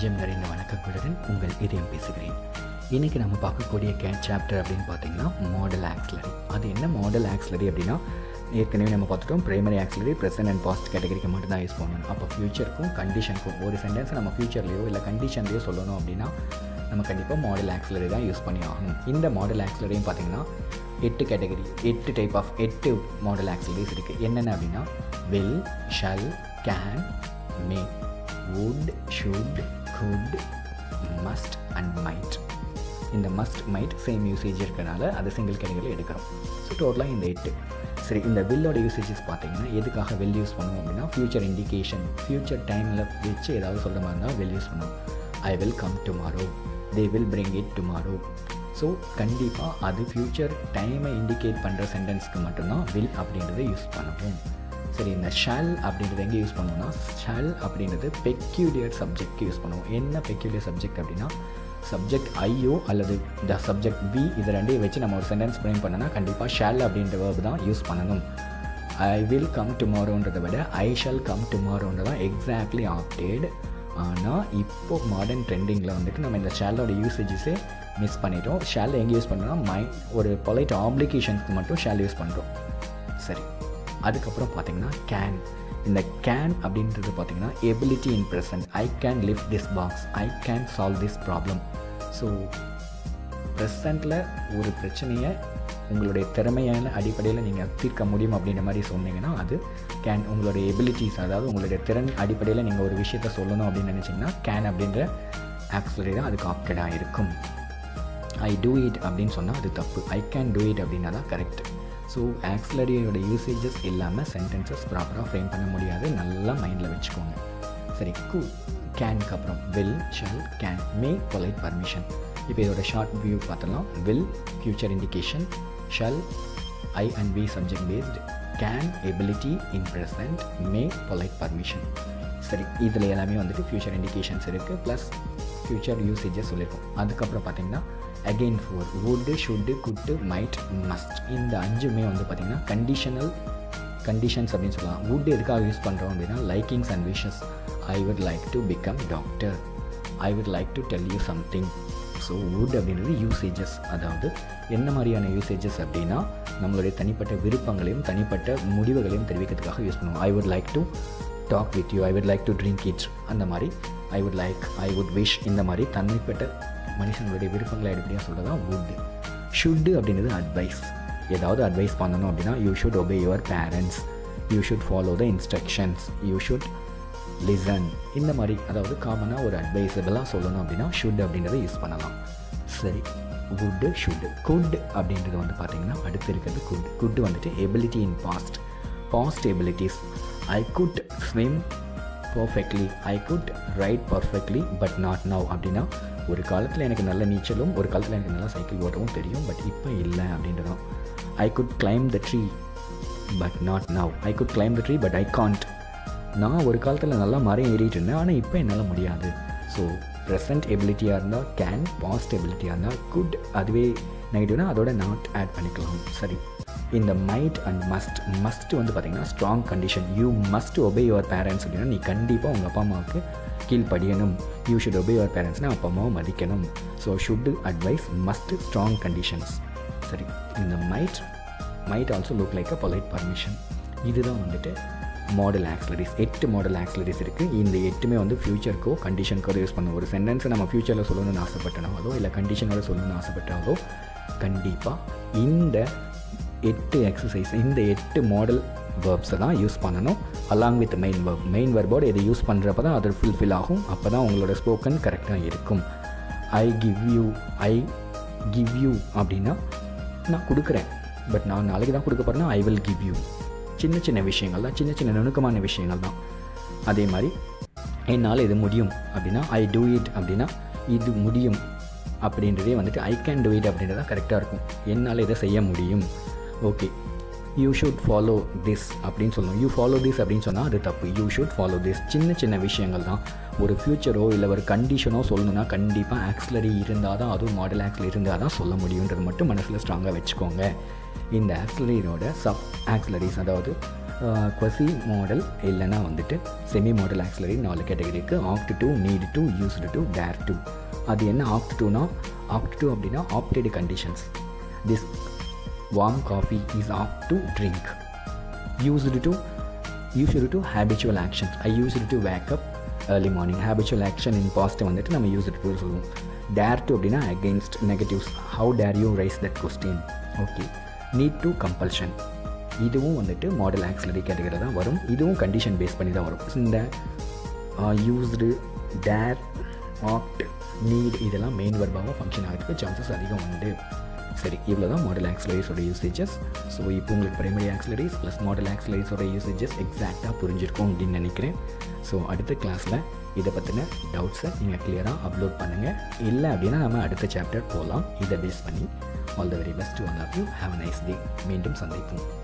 நெஞ்சம் நிறைந்த வணக்கங்களுடன் உங்கள் இதயம் பேசுகிறேன் இன்றைக்கி நம்ம பார்க்கக்கூடிய கே சாப்டர் அப்படின்னு பார்த்தீங்கன்னா மாடல் ஆக்ஸ்லரி அது என்ன மாடல் ஆக்ஸ்லரி அப்படின்னா ஏற்கனவே நம்ம பார்த்துட்டோம் primary auxiliary present and past கேட்டகரிக்கு மட்டும் தான் யூஸ் பண்ணணும் அப்போ ஃப்யூச்சருக்கும் கண்டிஷனுக்கும் ஒரு சென்டென்ஸை நம்ம ஃப்யூச்சர்லேயோ இல்லை கண்டிஷன்லேயோ சொல்லணும் அப்படின்னா நம்ம கண்டிப்பாக மாடல் ஆக்ஸ்லரி தான் யூஸ் பண்ணி ஆகணும் இந்த மாடல் ஆக்ஸ்லரியும் பார்த்தீங்கன்னா எட்டு கேட்டகரி எட்டு டைப் ஆஃப் எட்டு மாடல் ஆக்சிலரிஸ் இருக்குது என்னென்ன அப்படின்னா will shall can may would should could must and might இந்த மஸ்ட் மைட் சேம் யூசேஜ் இருக்கிறனால அது சிங்கிள் கேட்டகரியில் எடுக்கிறோம் ஸோ டோட்டலாக இந்த எட்டு சரி இந்த வில்லோட யூசேஜஸ் பார்த்தீங்கன்னா எதுக்காக வெல் யூஸ் பண்ணுவோம் அப்படின்னா ஃப்யூச்சர் இண்டிகேஷன் ஃப்யூச்சர் டைமில் வச்சு ஏதாவது சொல்கிற மாதிரி இருந்தால் வெல் யூஸ் பண்ணுவோம் I will come tomorrow they will bring it tomorrow so கண்டிப்பாக அது ஃப்யூச்சர் டைமை இண்டிகேட் பண்ணுற சென்டென்ஸ்க்கு மட்டும்தான் வில் அப்படின்றத யூஸ் பண்ணுவோம் சரி இந்த ஷால் அப்படின்றது எங்கே யூஸ் பண்ணுவோம்னா ஷால் அப்படின்றது பெக்யூலியர் சப்ஜெக்ட்க்கு யூஸ் பண்ணுவோம் என்ன பெக்யூலியர் சப்ஜெக்ட் அப்படின்னா சப்ஜெக்ட் ஐயோ அல்லது த சப்ஜெக்ட் வி இது ரெண்டையும் வச்சு நம்ம ஒரு சென்டென்ஸ் ஃப்ரேம் பண்ணனா கண்டிப்பாக ஷால் அப்படின்ற வேர்ப் தான் யூஸ் பண்ணணும் ஐ வில் கம் டுமாரோன்றதை விட ஐ ஷால் கம் டுமாரோன்றது தான் எக்ஸாக்ட்லி ஆப்டேட் ஆனால் இப்போ மாடர்ன் ட்ரெண்டிங்கில் வந்துட்டு நம்ம இந்த ஷாலோட யூசேஜஸே மிஸ் பண்ணிட்டோம் ஷால் எங்கே யூஸ் பண்ணுறோம்னா மை ஒரு பொலைட் ஆப்ளிகேஷன்ஸ்க்கு மட்டும் ஷால் யூஸ் பண்ணுறோம் சரி அதுக்கப்புறம் பார்த்தீங்கன்னா கேன் இந்த கேன் அப்படின்றது பார்த்தீங்கன்னா ability in present I can lift this box I can solve this problem so ப்ரெசண்ட்டில் ஒரு பிரச்சனையை உங்களுடைய திறமையான அடிப்படையில் நீங்கள் தீர்க்க முடியும் அப்படின்ற மாதிரி சொன்னீங்கன்னா அது கேன் உங்களுடைய எபிலிட்டிஸ் அதாவது உங்களுடைய திறன் அடிப்படையில் நீங்கள் ஒரு விஷயத்த சொல்லணும் அப்படின்னு நினச்சிங்கன்னா கேன் அப்படின்ற ஆக்சுவலி தான் அதுக்கு ஆப்டடாக இருக்கும் ஐ டூ இட் அப்படின்னு சொன்னால் அது தப்பு ஐ கேன் டூ இட் அப்படின்னா தான் கரெக்ட் ஸோ ஆக்சிலரியோட யூசேஜஸ் இல்லாமல் சென்டென்சஸ் ப்ராப்பராக ஃப்ரேம் பண்ண முடியாது நல்லா மைண்டில் வச்சுக்கோங்க சரி கூ கேனுக்கு அப்புறம் will shall can may polite permission இப்போ இதோட ஷார்ட் வியூ பார்த்தலாம் will future indication shall I and we subject based can ability in present may polite permission சரி இதில் எல்லாமே வந்துட்டு ஃபியூச்சர் இண்டிகேஷன்ஸ் இருக்குது ப்ளஸ் ஃபியூச்சர் யூசேஜஸ் சொல்லியிருக்கோம் அதுக்கப்புறம் பார்த்தீங்கன்னா again four would should could might must இந்த அஞ்சுமே வந்து பார்த்திங்கன்னா கண்டிஷனல் கண்டிஷன்ஸ் அப்படின்னு சொல்லலாம் வுட் எதுக்காக யூஸ் பண்ணுறோம் அப்படின்னா likings and wishes I would like to become doctor I would like to tell you something so would அப்படின்றது யூசேஜஸ் அதாவது என்ன மாதிரியான யூசேஜஸ் அப்படின்னா நம்மளுடைய தனிப்பட்ட விருப்பங்களையும் தனிப்பட்ட முடிவுகளையும் தெரிவிக்கிறதுக்காக யூஸ் பண்ணுவோம் I would like to talk with you I would like to drink it அந்த மாதிரி I would like I would wish இந்த மாதிரி தனிப்பட்ட மனுஷங்களுடைய விருப்பங்களை அடிப்படையாக சொல்கிறது தான் வுட் ஷுட்டு அப்படின்றது அட்வைஸ் ஏதாவது அட்வைஸ் பண்ணணும் அப்படின்னா you should obey your parents you should follow the instructions you should listen இந்த மாதிரி அதாவது காமனாக ஒரு அட்வைஸபிளாக சொல்லணும் அப்படின்னா ஷுட் அப்படின்றத யூஸ் பண்ணலாம் சரி குட்டு ஷுட்டு குட் அப்படின்றது வந்து பார்த்திங்கன்னா அடுத்து இருக்கிறது குட் குட் வந்துட்டு ability in past past abilities I could swim perfectly I could write perfectly but not now அப்படின்னா ஒரு காலத்தில் எனக்கு நல்ல நீச்சலும் ஒரு காலத்தில் எனக்கு நல்லா சைக்கிள் ஓட்டவும் தெரியும் பட் இப்போ இல்லை அப்படின்றதும் I could climb the tree but not now I could climb the tree but I can't நான் ஒரு காலத்தில் நல்லா மரம் ஏறிட்டு இருந்தேன் ஆனால் இப்போ என்னால் முடியாது ஸோ ப்ரெசன்ட் எபிலிட்டியாக இருந்தால் கேன் பாஸ்ட் எபிலிட்டியாக இருந்தால் குட் அதுவே நெகட்டிவ்னா அதோட நாட் ஆட் பண்ணிக்கலாம் சரி இந்த மைட் அண்ட் மஸ்ட் மஸ்ட் வந்து பார்த்திங்கன்னா strong condition you must obey your parents அப்படின்னா நீ கண்டிப்பாக உங்கள் அப்பா அம்மாவுக்கு கீழ்ப்படியணும் யூ ஷுட் ஒபே யுவர் பேரண்ட்ஸ்னால் அப்பா அம்மாவை மதிக்கணும் so should advice must strong conditions சரி இந்த might might also look like a polite permission இதுதான் வந்துட்டு மாடல் ஆக்சிலரிஸ் எட்டு மாடல் ஆக்சிலரிஸ் இருக்குது இந்த எட்டுமே வந்து ஃப்யூச்சருக்கோ கண்டிஷனுக்கோ யூஸ் பண்ணுவோம் ஒரு சென்டென்ஸை நம்ம ஃப்யூச்சரில் சொல்லணும்னு ஆசைப்பட்டனாலோ இல்லை கண்டிஷனோட சொல்லணும்னு ஆசைப்பட்டாலோ கண்டிப்பாக இந்த எட்டு எக்ஸசைஸ் இந்த எட்டு மாடல் வேர்ப்ஸை தான் யூஸ் பண்ணணும் along with main verb main வேர்போடு இதை யூஸ் பண்ணுறப்ப தான் அது ஃபுல்ஃபில் ஆகும் அப்போ தான் உங்களோட ஸ்போக்கன் கரெக்டாக இருக்கும் I give you I give you அப்படின்னா நான் கொடுக்குறேன் பட் நான் நாளைக்கு தான் கொடுக்க போகிறேன்னா ஐ வில் கிவ் யூ சின்ன சின்ன விஷயங்கள் தான் சின்ன சின்ன நுணுக்கமான விஷயங்கள் தான் அதே மாதிரி என்னால் இது முடியும் அப்படின்னா ஐ டூ இட் அப்படின்னா இது முடியும் அப்படின்றதே வந்துட்டு ஐ கேன் டூ இட் அப்படின்றது தான் கரெக்டாக இருக்கும் என்னால் இதை செய்ய முடியும் okay you should follow this அப்படின்னு சொல்லணும் யூ ஃபாலோ திஸ் அப்படின்னு சொன்னால் அது தப்பு யூ ஷுட் ஃபாலோ திஸ் சின்ன சின்ன விஷயங்கள் தான் ஒரு ஃப்யூச்சரோ இல்லை ஒரு கண்டிஷனோ சொல்லணும்னா கண்டிப்பாக ஆக்சிலரி இருந்தால் தான் அதுவும் மாடல் ஆக்சிலரி இருந்தால் தான் சொல்ல முடியுன்றது மட்டும் மனசில் ஸ்ட்ராங்காக வச்சுக்கோங்க இந்த ஆக்சிலரியோட சப் ஆக்சிலரிஸ் அதாவது கொசி மாடல் இல்லைன்னா வந்துட்டு செமி மாடல் ஆக்சிலரி நாலு கேட்டகரி இருக்குது apt to need to used to dare to அது என்ன ஆப்ட் டுனா ஆப்ட் டு அப்படின்னா ஆப்டெட் conditions this warm coffee is apt to drink used to used to habitual actions I used to wake up early morning habitual action in பாஸ்ட்டை வந்துட்டு நம்ம used to சொல்லுவோம் dare to அப்படின்னா against negatives how dare you raise that question okay need to compulsion இதுவும் வந்துட்டு model auxiliary கேட்டகரியில் தான் வரும் இதுவும் கண்டிஷன் பேஸ் பண்ணி தான் வரும் இந்த யூஸ்டு டேர் ஆப்ட் நீட் இதெல்லாம் மெயின் வர்பாக ஃபங்க்ஷன் ஆகிறதுக்கு சான்சஸ் அதிகம் உண்டு சரி இவ்வளோ தான் மாடல் ஆக்சிலரிஸோட யூசேஜஸ் ஸோ இப்போ உங்களுக்கு பிரைமரி ஆக்சிலரிஸ் ப்ளஸ் மாடல் ஆக்சிலரிஸோட யூசேஜஸ் எக்ஸாக்டாக புரிஞ்சிருக்கும் அப்படின்னு நினைக்கிறேன் ஸோ அடுத்த கிளாஸில் இதை பற்றின டவுட்ஸை நீங்கள் கிளியராக அப்லோட் பண்ணுங்கள் இல்லை அப்படின்னா நம்ம அடுத்த சாப்டர் போகலாம் இதை பேஸ் பண்ணி all the very best one of you have a nice day மீண்டும் சந்திப்போம்